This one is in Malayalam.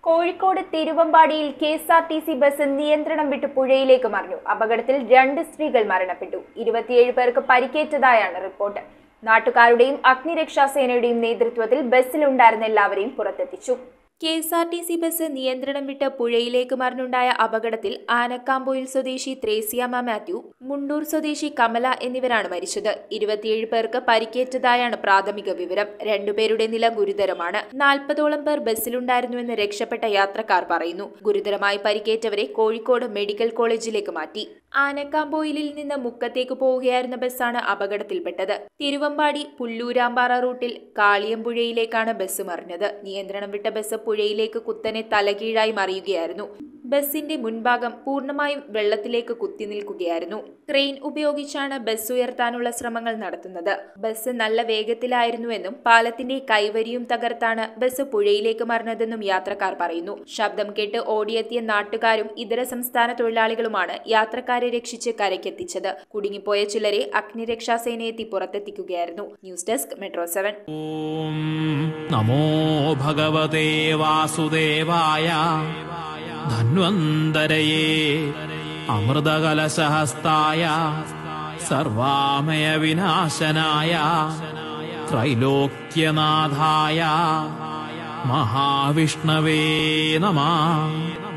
കോഴിക്കോട് തിരുവമ്പാടിയിൽ K S R T C bus നിയന്ത്രണം വിട്ട് പുഴയിലേക്ക് മറിഞ്ഞു അപകടത്തിൽ രണ്ട് സ്ത്രീകൾ മരണപ്പെട്ടു ഇരുപത്തിയേഴ് പേർക്ക് പരിക്കേറ്റതായാണ് റിപ്പോർട്ട് നാട്ടുകാരുടെയും അഗ്നിരക്ഷാസേനയുടെയും നേതൃത്വത്തിൽ ബസ്സിലുണ്ടായിരുന്ന എല്ലാവരെയും പുറത്തെത്തിച്ചു K S R T C bus നിയന്ത്രണം വിട്ട് പുഴയിലേക്ക് മറിഞ്ഞുണ്ടായ അപകടത്തിൽ ആനക്കാമ്പോയിൽ സ്വദേശി ത്രേസ്യാമ മാത്യു മുണ്ടൂർ സ്വദേശി കമല എന്നിവരാണ് മരിച്ചത് ഇരുപത്തിയേഴ് പേർക്ക് പരിക്കേറ്റതായാണ് പ്രാഥമിക വിവരം രണ്ടുപേരുടെ നില ഗുരുതരമാണ് നാൽപ്പതോളം പേർ ബസ്സിലുണ്ടായിരുന്നുവെന്ന് രക്ഷപ്പെട്ട യാത്രക്കാർ പറയുന്നു ഗുരുതരമായി പരിക്കേറ്റവരെ കോഴിക്കോട് മെഡിക്കൽ കോളേജിലേക്ക് മാറ്റി ആനക്കാമ്പോയിലിൽ നിന്ന് മുക്കത്തേക്ക് പോവുകയായിരുന്ന ബസ്സാണ് അപകടത്തിൽപ്പെട്ടത് തിരുവമ്പാടി പുല്ലൂരാമ്പാറ റൂട്ടിൽ കാളിയമ്പുഴയിലേക്കാണ് ബസ് മറിഞ്ഞത് നിയന്ത്രണം വിട്ട ബസ് പുഴയിലേക്ക് കുത്തനെ തലകീഴായി മറിയുകയായിരുന്നു ബസിന്റെ മുൻഭാഗം പൂർണ്ണമായും വെള്ളത്തിലേക്ക് കുത്തി നിൽക്കുകയായിരുന്നു ക്രെയിൻ ഉപയോഗിച്ചാണ് ബസ് ഉയർത്താനുള്ള ശ്രമങ്ങൾ നടത്തുന്നത് ബസ് നല്ല വേഗത്തിലായിരുന്നുവെന്നും പാലത്തിന്റെ കൈവരിയും തകർത്താണ് ബസ് പുഴയിലേക്ക് മറിഞ്ഞതെന്നും യാത്രക്കാർ പറയുന്നു ശബ്ദം കേട്ട് ഓടിയെത്തിയ നാട്ടുകാരും ഇതര സംസ്ഥാന തൊഴിലാളികളുമാണ് യാത്രക്കാരെ രക്ഷിച്ച് കരയ്ക്കെത്തിച്ചത് കുടുങ്ങിപ്പോയ ചിലരെ അഗ്നിരക്ഷാസേന എത്തി പുറത്തെത്തിക്കുകയായിരുന്നു ന്യൂസ് ഡെസ്ക് മെട്രോ സെവൻ ഓം നമോ ഭഗവതേ വാസുദേവായ ധന്വന്തരയേ അമൃതകലശഹസ്തായ സർവാമയ വിനാശനായ ത്രൈലോക്യനാഥായ മഹാവിഷ്ണവേ നമ